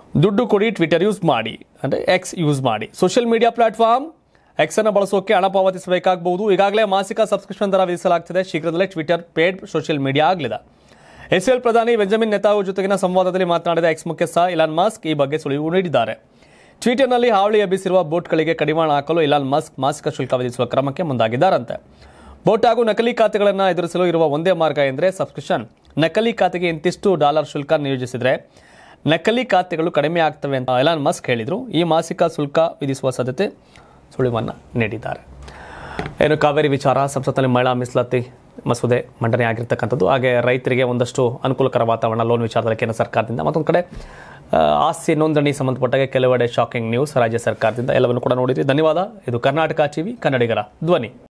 ದುಡ್ಡು ಕೊಡಿ Twitter use ಮಾಡಿ ಅಂದರೆ ಎಕ್ಸ್ ಯೂಸ್ ಮಾಡಿ ಸೋಷಿಯಲ್ ಮೀಡಿಯಾ ಪ್ಲಾಟ್ಫಾರ್ಮ್ ಎಕ್ಸ್ ಅನ್ನು ಬಳಸೋಕೆ ಹಣ ಪಾವತಿಸಬೇಕಾಗಬಹುದು ಈಗಾಗಲೇ ಮಾಸಿಕ ಸಬ್ಸ್ಕ್ರಿಪ್ಷನ್ ದರ ವಿಧಿಸಲಾಗ್ತಿದೆ ಶೀಘ್ರದಲ್ಲೇ ಟ್ವಿಟರ್ ಪೇಡ್ ಸೋಷಿಯಲ್ ಮೀಡಿಯಾ ಆಗಲಿದೆ ಇಸ್ರೇಲ್ ಪ್ರಧಾನಿ ಬೆಂಜಮಿನ್ ನೆತಾವು ಜೊತೆಗಿನ ಸಂವಾದದಲ್ಲಿ ಮಾತನಾಡಿದ ಎಕ್ಸ್ ಮುಖ್ಯಸ್ಥ ಇಲಾನ್ ಮಸ್ಕ್ ಈ ಬಗ್ಗೆ ಸುಳಿವು ನೀಡಿದ್ದಾರೆ ಟ್ವಿಟರ್ನಲ್ಲಿ ಹಾವಳಿ ಎಬ್ಬಿಸಿರುವ ಬೋಟ್ಗಳಿಗೆ ಕಡಿವಾಣ ಹಾಕಲು ಇಲಾನ್ ಮಸ್ಕ್ ಮಾಸಿಕ ಶುಲ್ಕ ವಿಧಿಸುವ ಕ್ರಮಕ್ಕೆ ಮುಂದಾಗಿದ್ದಾರಂತೆ ಬೋಟ್ ಹಾಗೂ ನಕಲಿ ಖಾತೆಗಳನ್ನು ಎದುರಿಸಲು ಇರುವ ಒಂದೇ ಮಾರ್ಗ ಎಂದರೆ ಸಬ್ಸ್ಕ್ರಿಪ್ಷನ್ ನಕಲಿ ಖಾತೆಗೆ ಇಂತಿಷ್ಟು ಡಾಲರ್ ಶುಲ್ಕ ನಿಯೋಜಿಸಿದರೆ ನಕಲಿ ಖಾತೆಗಳು ಕಡಿಮೆ ಆಗ್ತವೆ ಅಂತ ಎಲಾನ್ ಮಸ್ಕ್ ಹೇಳಿದರು ಈ ಮಾಸಿಕ ಶುಲ್ಕ ವಿಧಿಸುವ ಸಾಧ್ಯತೆ ಸುಳಿವನ್ನು ನೀಡಿದ್ದಾರೆ ಏನು ಕಾವೇರಿ ವಿಚಾರ ಸಂಸತ್ನಲ್ಲಿ ಮಹಿಳಾ ಮೀಸಲಾತಿ ಮಸೂದೆ ಮಂಡನೆ ಆಗಿರ್ತಕ್ಕಂಥದ್ದು ಹಾಗೆ ರೈತರಿಗೆ ಒಂದಷ್ಟು ಅನುಕೂಲಕರ ವಾತಾವರಣ ಲೋನ್ ವಿಚಾರದಲ್ಲಿ ಕೇಂದ್ರ ಸರ್ಕಾರದಿಂದ ಮತ್ತೊಂದು ಕಡೆ ಆ, ಆಸ್ತಿ ನೋಂದಣಿ ಸಂಬಂಧಪಟ್ಟಾಗೆ ಕೆಲವೆಡೆ ಶಾಕಿಂಗ್ ನ್ಯೂಸ್ ರಾಜ್ಯ ಸರ್ಕಾರದಿಂದ ಎಲ್ಲವನ್ನು ಕೂಡ ನೋಡಿದ್ರಿ ಧನ್ಯವಾದ ಇದು ಕರ್ನಾಟಕ ಟಿವಿ ಕನ್ನಡಿಗರ ಧ್ವನಿ